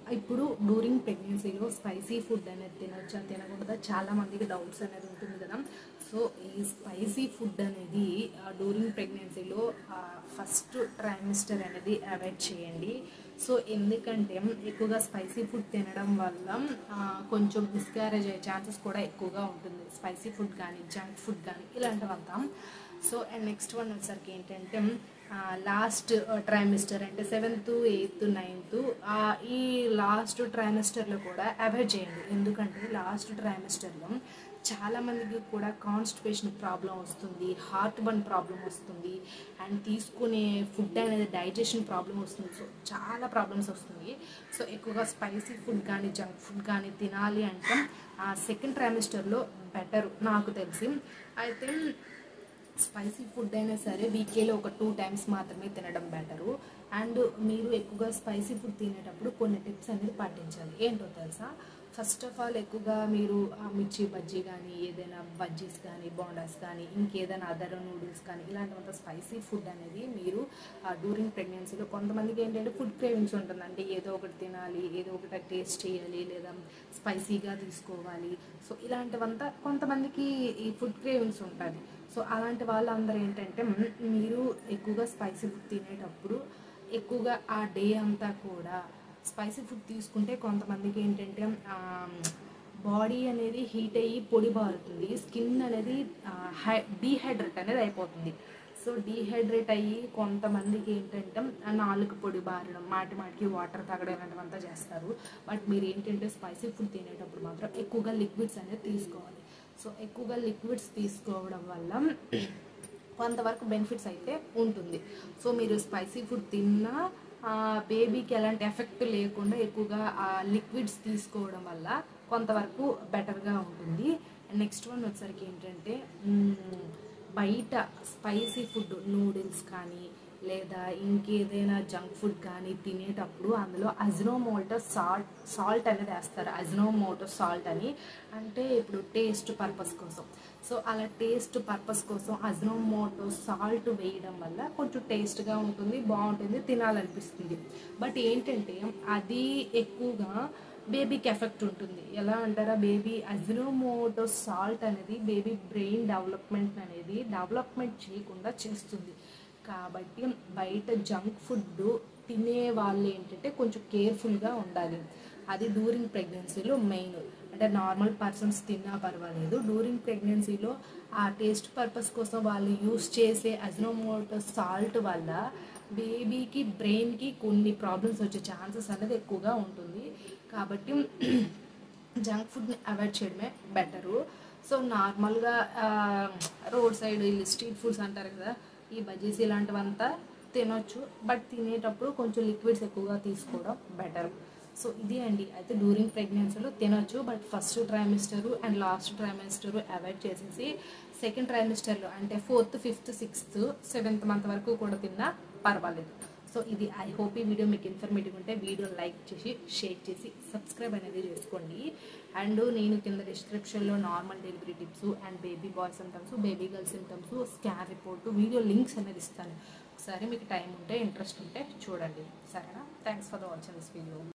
ఇప్పుడు డ్యూరింగ్ ప్రెగ్నెన్సీలో spicy food అనేది తినొచ్చా తినకూడదా చాలా మందికి డౌట్స్ అనేది ఉంటుంది కదా సో ఈ స్పైసీ ఫుడ్ అనేది డ్యూరింగ్ ప్రెగ్నెన్సీలో ఫస్ట్ ట్రైమిస్టర్ అనేది అవాయిడ్ చేయండి సో ఎందుకంటే ఎక్కువగా స్పైసీ ఫుడ్ తినడం వల్ల ఆ, కొంచెం మిస్క్యారేజ్ అయ్యే ఛాన్సెస్ కూడా ఎక్కువగా ఉంటుంది స్పైసీ ఫుడ్ కానీ జంక్ ఫుడ్ కానీ ఇలాంటివంతా సో అండ్ నెక్స్ట్ వన్ వచ్చేసరికి ఏంటంటే లాస్ట్ ట్రైమిస్టర్ అంటే సెవెంత్ ఎయిత్ నైన్త్ ఈ లాస్ట్ ట్రైమిస్టర్లో కూడా అవాయిడ్ చేయండి ఎందుకంటే లాస్ట్ ట్రైమిస్టర్లో చాలా మందికి కూడా కాన్స్టిపేషన్ ప్రాబ్లం వస్తుంది హార్ట్ బర్న్ ప్రాబ్లం వస్తుంది అండ్ తీసుకునే ఫుడ్ అనేది డైజెషన్ ప్రాబ్లం వస్తుంది సో చాలా ప్రాబ్లమ్స్ వస్తుంది సో ఎక్కువగా స్పైసీ ఫుడ్ కానీ జంక్ ఫుడ్ కానీ తినాలి అంటే ఆ సెకండ్ ట్రైమిస్టర్లో బెటర్ నాకు తెలిసి అయితే స్పైసీ ఫుడ్ అయినా సరే వీకేలో ఒక టూ టైమ్స్ మాత్రమే తినడం బెటరు అండ్ మీరు ఎక్కువగా స్పైసీ ఫుడ్ తినేటప్పుడు కొన్ని టిప్స్ అనేది పాటించాలి ఏంటో తెలుసా ఫస్ట్ ఆఫ్ ఆల్ ఎక్కువగా మీరు ఆ మిర్చి బజ్జీ కానీ ఏదైనా బజ్జీస్ కానీ బోండాస్ కానీ ఇంకేదైనా అదర్ నూడిల్స్ కానీ ఇలాంటివంత స్పైసీ ఫుడ్ అనేది మీరు డ్యూరింగ్ ప్రెగ్నెన్సీలో కొంతమందికి ఏంటంటే ఫుడ్ క్రేవింగ్స్ ఉంటుంది అంటే ఏదో ఒకటి తినాలి ఏదో ఒకటి టేస్ట్ చేయాలి లేదా స్పైసీగా తీసుకోవాలి సో ఇలాంటివంతా కొంతమందికి ఈ ఫుడ్ క్రేవింగ్స్ ఉంటుంది సో అలాంటి వాళ్ళందరూ ఏంటంటే మ్, మీరు ఎక్కువగా స్పైసీ ఫుడ్ తినేటప్పుడు ఎక్కువగా ఆ డే అంతా కూడా స్పైసీ ఫుడ్ తీసుకుంటే కొంతమందికి ఏంటంటే బాడీ అనేది హీట్ అయ్యి పొడి బారుతుంది స్కిన్ అనేది హై డీహైడ్రేట్ అనేది అయిపోతుంది సో డీహైడ్రేట్ అయ్యి కొంతమందికి ఏంటంటే ఆ నాలుగు పొడి బారడం మాటి మాటికి వాటర్ తాగడం ఇలాంటివంతా చేస్తారు బట్ మీరు ఏంటంటే స్పైసీ ఫుడ్ తినేటప్పుడు మాత్రం ఎక్కువగా లిక్విడ్స్ అనేది తీసుకోవాలి సో ఎక్కువగా లిక్విడ్స్ తీసుకోవడం వల్ల కొంతవరకు బెనిఫిట్స్ అయితే ఉంటుంది సో మీరు స్పైసీ ఫుడ్ తిన్నా బేబీకి ఎలాంటి ఎఫెక్ట్ లేకుండా ఎక్కువగా ఆ లిక్విడ్స్ తీసుకోవడం వల్ల కొంతవరకు బెటర్గా ఉంటుంది నెక్స్ట్ వన్ వచ్చేసరికి ఏంటంటే మ్మ్, బయట స్పైసీ ఫుడ్ నూడిల్స్ కానీ లేదా ఇంకేదైనా జంక్ ఫుడ్ కానీ తినేటప్పుడు అందులో అజినోమోటో సాల్ట్ సాల్ట్ అనేది వేస్తారు అజినోమోటో సాల్ట్ అని అంటే ఇప్పుడు టేస్ట్ పర్పస్ కోసం సో అలా టేస్ట్ పర్పస్ కోసం అజినోమోటో సాల్ట్ వేయడం వల్ల కొంచెం టేస్ట్గా ఉంటుంది బాగుంటుంది తినాలనిపిస్తుంది బట్ ఏంటంటే అది ఎక్కువగా బేబీకి ఎఫెక్ట్ ఉంటుంది ఎలా అంటారా బేబీ అజినోమోటో సాల్ట్ అనేది బేబీ బ్రెయిన్ డెవలప్మెంట్ అనేది డెవలప్మెంట్ చేయకుండా చేస్తుంది కాబట్టి బయట జంక్ ఫుడ్ తినే వాళ్ళు ఏంటంటే కొంచెం కేర్ఫుల్గా ఉండాలి అది డ్యూరింగ్ ప్రెగ్నెన్సీలో మెయిన్ అంటే నార్మల్ పర్సన్స్ తిన్నా పర్వాలేదు డ్యూరింగ్ ప్రెగ్నెన్సీలో ఆ టేస్ట్ పర్పస్ కోసం వాళ్ళు యూస్ చేసే అజినోమోటో సాల్ట్ వల్ల బేబీకి బ్రెయిన్కి కొన్ని ప్రాబ్లమ్స్ వచ్చే ఛాన్సెస్ అనేది ఎక్కువగా ఉంటుంది కాబట్టి జంక్ ఫుడ్ని అవాయిడ్ చేయడమే బెటరు సో నార్మల్గా రోడ్ సైడ్ వీళ్ళు స్ట్రీట్ ఫుడ్స్ అంటారు కదా ఈ బజ్జీస్ ఇలాంటివంతా తినొచ్చు బట్ తినేటప్పుడు కొంచెం లిక్విడ్స్ ఎక్కువగా తీసుకోవడం బెటర్ సో ఇది అండి అయితే డ్యూరింగ్ ప్రెగ్నెన్సీలో తినొచ్చు but first trimester and last trimester avoid చేసేసి సెకండ్ ట్రైమిస్టర్లో అంటే fourth fifth sixth seventh month వరకు కూడా తిన్నా పర్వాలేదు సో ఇది ఐ హోప్ ఈ వీడియో మీకు ఇన్ఫర్మేటివ్ ఉంటే వీడియో లైక్ చేసి షేర్ చేసి సబ్స్క్రైబ్ అనేది చేసుకోండి అండ్ నేను కింద డిస్క్రిప్షన్లో normal delivery tips and baby boy symptoms baby girl symptoms scan report video links అనేది ఇస్తాను ఒకసారి మీకు టైం ఉంటే ఇంట్రెస్ట్ ఉంటే చూడండి సరేనా thanks for the watching this video